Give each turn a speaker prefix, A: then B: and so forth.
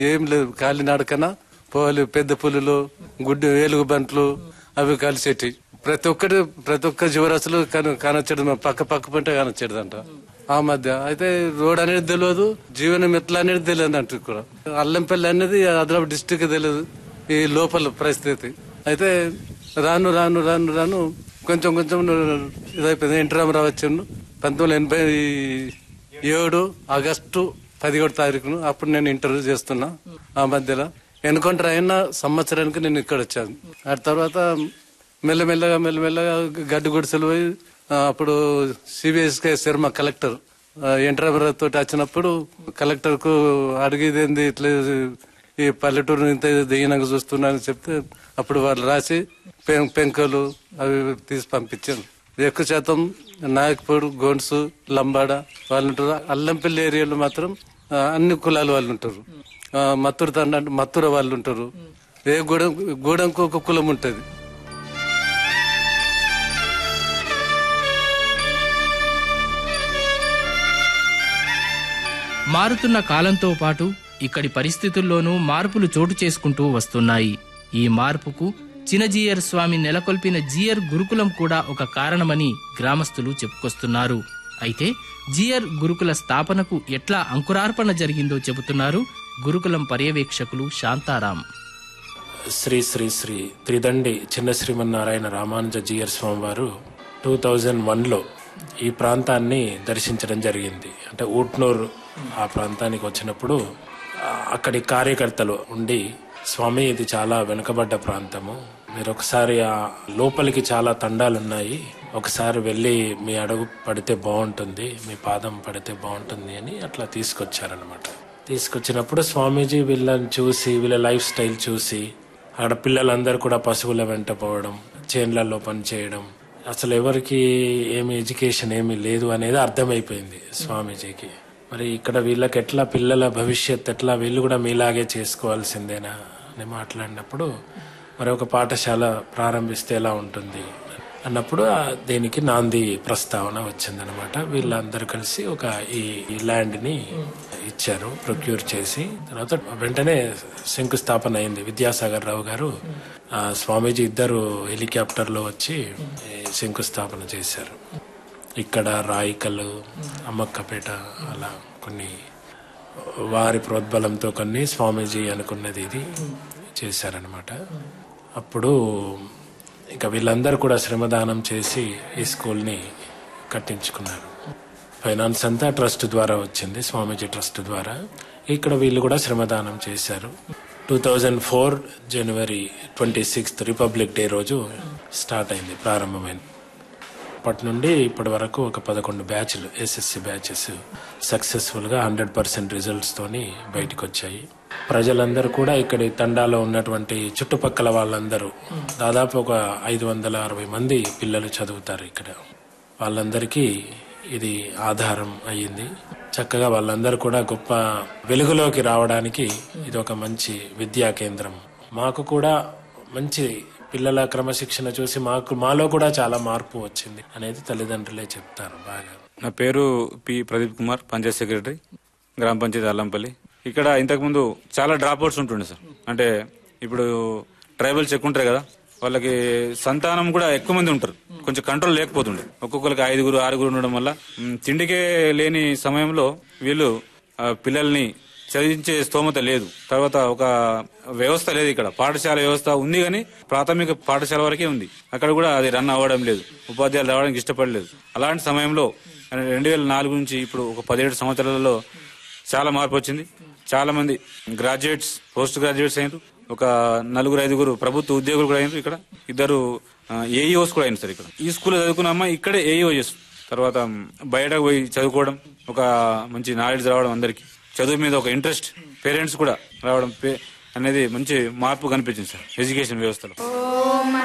A: ఏం లేదు కాలినడకన పోలు పెద్ద పులులు గుడ్డు ఏలుగు బంట్లు అవి కలిసేటి ప్రతి ఒక్కటి ప్రతి ఒక్క జీవరాశులు కన- కానొచ్చేది మా పక్క పక్క పంట కానొచ్చేదంట ఆ మధ్య అయితే రోడ్ అనేది తెలియదు జీవనం ఎట్లా అనేది తెలియదు అంట కూడా అల్లంపల్లి అనేది ఆదిలాబాద్ డిస్టిక్ తెలియదు ఈ లోపల పరిస్థితి అయితే రాను రాను రాను రాను కొంచెం కొంచెం ఇదైపోయింది ఎన్టీ రామారావు వచ్చాను పంతొమ్మిది వందల ఎనభై ఏడు ఆగస్టు పదిహేడు తారీఖును అప్పుడు నేను ఇంటర్వ్యూ చేస్తున్నా ఆ మధ్యలో ఎన్కౌంటర్ అయిన సంవత్సరానికి నేను ఇక్కడ వచ్చాను ఆ తర్వాత మెల్లమెల్లగా మెల్లమెల్లగా గడ్డి గుడిసెలు పోయి ఆ, అప్పుడు CBSK Sharma collector NT Ramarao తోటి వచ్చినప్పుడు కలెక్టర్ కు అడిగేది ఇట్లా ఈ పల్లెటూరు ఇంత దిగినాక చూస్తున్నానని చెప్తే అప్పుడు వాళ్ళు రాసి పెం- పెంకలు అవి తీసి పంపించాను ఎక్కువ శాతం నాయక్పూర్ గోన్సు లంబాడ వాళ్ళు ఉంటారు అల్లంపల్లి ఏరియాలో మాత్రం ఆ, అన్ని కులాల వాళ్ళు ఉంటారు ఆ, మత్తూరు తండ అంటే మత్తూర వాళ్ళు ఉంటారు ఏ గూడెం గూడెంకు ఒక కులం ఉంటుంది
B: మారుతున్న కాలంతో పాటు ఇక్కడి పరిస్థితుల్లోనూ మార్పులు చోటు చేసుకుంటూ వస్తున్నాయి ఈ మార్పుకు చినజీయర్ స్వామి నెలకొల్పిన జీయర్ గురుకులం కూడా ఒక కారణమని గ్రామస్తులు చెప్పుకొస్తున్నారు అయితే జీయర్ గురుకుల స్థాపనకు ఎట్లా అంకురార్పణ జరిగిందో చెబుతున్నారు గురుకులం పర్యవేక్షకులు శాంతారాం
C: శ్రీ శ్రీ శ్రీ త్రిదండి చిన్న శ్రీమన్నారాయణ రామానుజ జీయర్ స్వామి వారు టూ థౌజండ్ వన్లో ఈ ప్రాంతాన్ని దర్శించడం జరిగింది అంటే ఊట్నూరు ఆ ప్రాంతానికి వచ్చినప్పుడు ఆ, అక్కడి కార్యకర్తలు ఉండి స్వామి ఇది చాలా వెనుకబడ్డ ప్రాంతము మీరు ఒకసారి ఆ లోపలికి చాలా తండాలు ఉన్నాయి ఒకసారి వెళ్ళి మీ అడుగు పడితే బాగుంటుంది మీ పాదం పడితే బాగుంటుంది అని అట్లా తీసుకొచ్చారనమాట తీసుకొచ్చినప్పుడు స్వామీజీ వీళ్ళని చూసి వీళ్ళ లైఫ్ స్టైల్ చూసి ఆడ పిల్లలందరూ కూడా పశువుల వెంట పోవడం చేన్లలో పని చేయడం అసలు ఎవరికి ఏమి ఎడ్యుకేషన్ ఏమీ లేదు అనేది అర్థమైపోయింది స్వామీజీకి మరి ఇక్కడ వీళ్ళకి ఎట్లా పిల్లల భవిష్యత్ ఎట్లా వీళ్ళు కూడా మీలాగే చేసుకోవాల్సిందేనా అని మాట్లాడినప్పుడు మరి ఒక పాఠశాల ప్రారంభిస్తే ఎలా ఉంటుంది అన్నప్పుడు ఆ దీనికి నాంది ప్రస్తావన వచ్చిందనమాట వీళ్ళందరూ కలిసి ఒక ఈ ఈ ల్యాండ్ ని ఇచ్చారు ప్రొక్యూర్ చేసి తర్వాత వెంటనే శంకుస్థాపన అయింది విద్యాసాగర్ రావు గారు ఆ స్వామీజీ ఇద్దరు హెలికాప్టర్ లో వచ్చి ఈ శంకుస్థాపన చేశారు ఇక్కడ రాయికలు అమ్మక్కపేట అలా కొన్ని వారి ప్రోద్బలంతో కొన్ని స్వామీజీ అనుకున్నది ఇది చేశారనమాట అప్పుడు ఇంకా వీళ్ళందరూ కూడా శ్రమదానం చేసి ఈ స్కూల్ని కట్టించుకున్నారు ఫైనాన్స్ అంతా ట్రస్ట్ ద్వారా వచ్చింది స్వామీజీ ట్రస్ట్ ద్వారా ఇక్కడ వీళ్ళు కూడా శ్రమదానం చేశారు two thousand four January twenty sixth republic day రోజు స్టార్ట్ అయింది ప్రారంభమైంది అప్పటి నుండి ఇప్పటి వరకు ఒక పదకొండు బ్యాచ్లు ఎస్ఎస్సి బ్యాచెస్ సక్సెస్ఫుల్ గా హండ్రెడ్ పర్సెంట్ రిజల్ట్స్ తోని బయటకు వచ్చాయి ప్రజలందరూ కూడా ఇక్కడి తండాలో ఉన్నటువంటి చుట్టుపక్కల వాళ్ళందరూ దాదాపు ఒక ఐదు వందల అరవై మంది పిల్లలు చదువుతారు ఇక్కడ వాళ్ళందరికీ ఇది ఆధారం అయ్యింది చక్కగా వాళ్ళందరూ కూడా గొప్ప వెలుగులోకి రావడానికి ఇది ఒక మంచి విద్యా కేంద్రం మాకు కూడా మంచి పిల్లల క్రమశిక్షణ చూసి మాకు మాలో కూడా చాలా మార్పు వచ్చింది అనేది తల్లిదండ్రులే చెప్తారు బాగా
D: నా పేరు పి ప్రదీప్ కుమార్ పంచాయత్ సెక్రటరీ గ్రామ పంచాయతీ అల్లంపల్లి ఇక్కడ ఇంతకుముందు చాలా డ్రాప్ అవుట్స్ ఉంటుండే సార్ అంటే ఇప్పుడు ట్రైబల్స్ ఎక్కువ ఉంటారు కదా వాళ్ళకి సంతానం కూడా ఎక్కువ మంది ఉంటారు కొంచెం కంట్రోల్ లేకపోతుండే ఒక్కొక్కరికి ఐదుగురు ఆరుగురు ఉండడం వల్ల మ్, తిండికే లేని సమయంలో వీళ్ళు ఆ, పిల్లల్ని చదివించే స్తోమత లేదు తర్వాత ఒక వ్యవస్థ లేదు ఇక్కడ పాఠశాల వ్యవస్థ ఉంది కానీ ప్రాథమిక పాఠశాల వరకే ఉంది అక్కడ కూడా అది రన్ అవ్వడం లేదు ఉపాధ్యాయులు రావడానికి ఇష్టపడలేదు అలాంటి సమయంలో రెండు వేల నాలుగు నుంచి ఇప్పుడు ఒక పదిహేడు సంవత్సరాలలో చాలా మార్పు వచ్చింది చాలా మంది గ్రాడ్యుయేట్స్ పోస్ట్ గ్రాడ్యుయేట్స్ అయినారు ఒక నలుగురు ఐదుగురు ప్రభుత్వ ఉద్యోగులు కూడా అయినారు ఇక్కడ ఇద్దరు ఏఈఓస్ కూడా అయినారు సార్ ఇక్కడ ఈ స్కూల్లో చదువుకున్న అమ్మాయి ఇక్కడే ఏఈఓ చేస్తుంది తర్వాత బయటకు పోయి చదువుకోవడం ఒక మంచి నాలెడ్జ్ రావడం అందరికి చదువు మీద ఒక ఇంట్రెస్ట్ పేరెంట్స్ కూడా రావడం పే- అనేది మంచి మార్పు కనిపించింది సార్ ఎడ్యుకేషన్ వ్యవస్థలో